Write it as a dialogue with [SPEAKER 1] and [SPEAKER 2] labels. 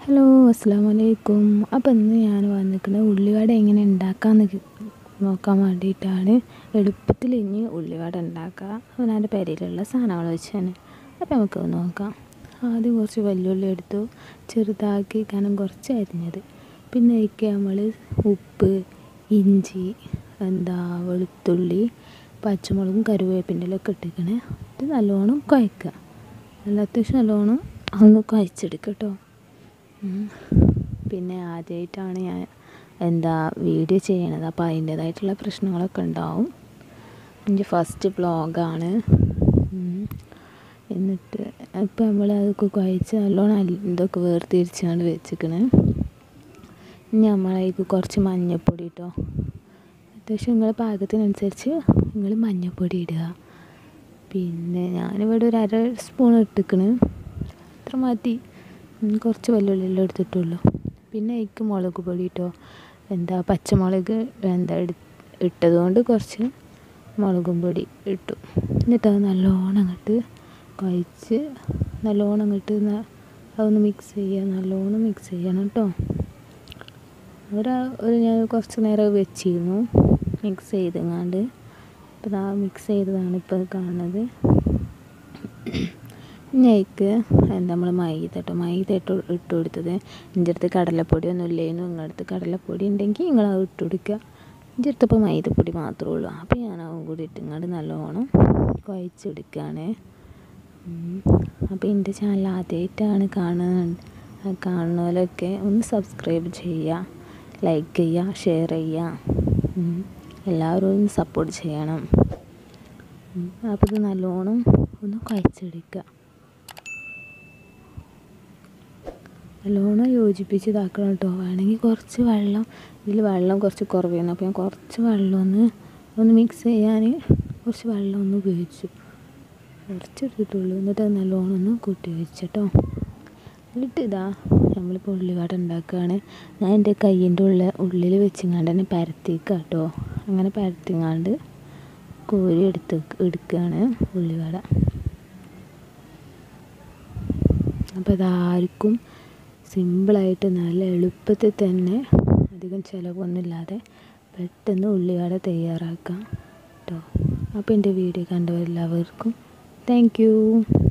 [SPEAKER 1] hello അസ്സാം വലൈക്കും അപ്പോൾ ഇന്ന് ഞാൻ വന്നിരിക്കുന്നത് ഉള്ളിവട എങ്ങനെ ഉണ്ടാക്കാമെന്ന് നോക്കാൻ വേണ്ടിയിട്ടാണ് എളുപ്പത്തിൽ ഇനി ഉള്ളിവട ഉണ്ടാക്കുക അവനവൻ്റെ പെരയിലുള്ള സാധനങ്ങൾ വെച്ചാണ് അപ്പോൾ നമുക്ക് നോക്കാം ആദ്യം കുറച്ച് വെല്ലുള്ളി എടുത്തു ചെറുതാക്കി കനം കുറച്ച് അരിഞ്ഞത് പിന്നെ അതിലേക്ക് നമ്മൾ ഉപ്പ് ഇഞ്ചി എന്താ വെളുത്തുള്ളി പച്ചമുളകും കരുവേപ്പിൻ്റെ ഇലയൊക്കെ ഇട്ടിരിക്കണേ ഇത് നല്ലോണം കുഴക്കുക നല്ല അത്യാവശ്യം നല്ലോണം ഒന്ന് കുഴച്ചെടുക്കുക കേട്ടോ പിന്നെ ആദ്യമായിട്ടാണ് ഞാൻ എന്താ വീഡിയോ ചെയ്യണത് അപ്പോൾ അതിൻ്റേതായിട്ടുള്ള പ്രശ്നങ്ങളൊക്കെ ഉണ്ടാവും എൻ്റെ ഫസ്റ്റ് വ്ളോഗാണ് എന്നിട്ട് ഇപ്പം നമ്മൾ അതൊക്കെ കുഴച്ച് നല്ലോണം ഇതൊക്കെ വേർതിരിച്ചാണ് വെച്ചിക്കണ് ഇനി നമ്മളതിലേക്ക് കുറച്ച് മഞ്ഞൾപ്പൊടി ഇട്ടോ അത്യാവശ്യം നിങ്ങളുടെ പാകത്തിനനുസരിച്ച് നിങ്ങൾ മഞ്ഞൾപ്പൊടി ഇടുക പിന്നെ ഞാനിവിടെ ഒരു അര സ്പൂൺ ഇട്ടിക്കണ് അത്ര മതി കുറച്ച് വെല്ലുള്ളിയെല്ലാം എടുത്തിട്ടുള്ളൂ പിന്നെ അതിലേക്ക് മുളക് പൊടി ഇട്ടോ എന്താ പച്ചമുളക് എന്താ ഇട്ടതുകൊണ്ട് കുറച്ച് മുളകും പൊടി ഇട്ടു എന്നിട്ട് അത് നല്ലോണം അങ്ങോട്ട് കുഴച്ച് നല്ലോണം അങ്ങോട്ട് അതൊന്ന് മിക്സ് ചെയ്യുക നല്ലോണം മിക്സ് ചെയ്യണം കേട്ടോ ഒരു ഒരു ഞാൻ കുറച്ച് നേരം വെച്ചിരുന്നു മിക്സ് ചെയ്തെങ്ങാണ്ട് അപ്പോൾ ആ മിക്സ് ചെയ്തതാണ് ഇപ്പോൾ കാണുന്നത് ഞയ്ക്ക് എന്താ നമ്മൾ മൈദ കേട്ടോ മൈദ ഇട്ട് ഇട്ട് കൊടുത്തത് എൻ്റെ അടുത്ത് കടലപ്പൊടി ഒന്നും ഇല്ലായിരുന്നു നിങ്ങളുടെ അടുത്ത് കടലപ്പൊടി ഉണ്ടെങ്കിൽ നിങ്ങൾ അത് ഇട്ട് കൊടുക്കുക എൻ്റെ അടുത്തപ്പോൾ മൈദപ്പൊടി മാത്രമേ ഉള്ളൂ അപ്പോൾ ഞാൻ അതും കൂടി ഇട്ടിങ്ങാണ്ട് നല്ലോണം കുഴച്ചെടുക്കുകയാണ് അപ്പോൾ എൻ്റെ ചാനൽ ആദ്യമായിട്ടാണ് കാണുന്ന കാണുന്നവരൊക്കെ ഒന്ന് സബ്സ്ക്രൈബ് ചെയ്യുക ലൈക്ക് ചെയ്യുക ഷെയർ ചെയ്യുക എല്ലാവരും ഒന്ന് സപ്പോർട്ട് ചെയ്യണം അപ്പോൾ ഇത് നല്ലോണം ഒന്ന് കുഴച്ചെടുക്കുക നല്ലോണം യോജിപ്പിച്ച് ഇതാക്കണം കേട്ടോ വേണമെങ്കിൽ കുറച്ച് വെള്ളം ഇതിൽ വെള്ളം കുറച്ച് കുറവായിരുന്നു അപ്പോൾ ഞാൻ കുറച്ച് വെള്ളം ഒന്ന് ഒന്ന് മിക്സ് ചെയ്യാൻ കുറച്ച് വെള്ളം ഒന്ന് ഉപയോഗിച്ചു കുറച്ച് എടുത്തിട്ടുള്ളൂ എന്നിട്ട് അത് നല്ലോണം ഒന്ന് കൂട്ടി വെച്ചിട്ടോ എന്നിട്ട് ഇതാ നമ്മളിപ്പോൾ ഉള്ളിവട ഉണ്ടാക്കുകയാണ് ഞാൻ എൻ്റെ കയ്യിൻ്റെ ഉള്ളിൽ ഉള്ളിൽ വെച്ചിങ്ങാണ്ട് തന്നെ പരത്തിക്കുക കേട്ടോ അങ്ങനെ പരത്തിങ്ങാണ്ട് കോരി എടുത്ത് എടുക്കുകയാണ് ഉള്ളിവട അപ്പോൾ അതാർക്കും സിമ്പിളായിട്ട് നല്ല എളുപ്പത്തിൽ തന്നെ അധികം ചിലവൊന്നുമില്ലാതെ പെട്ടെന്ന് ഉള്ളിവട തയ്യാറാക്കാം കേട്ടോ അപ്പോൾ എൻ്റെ വീഡിയോ കണ്ടവരെല്ലാവർക്കും താങ്ക് യു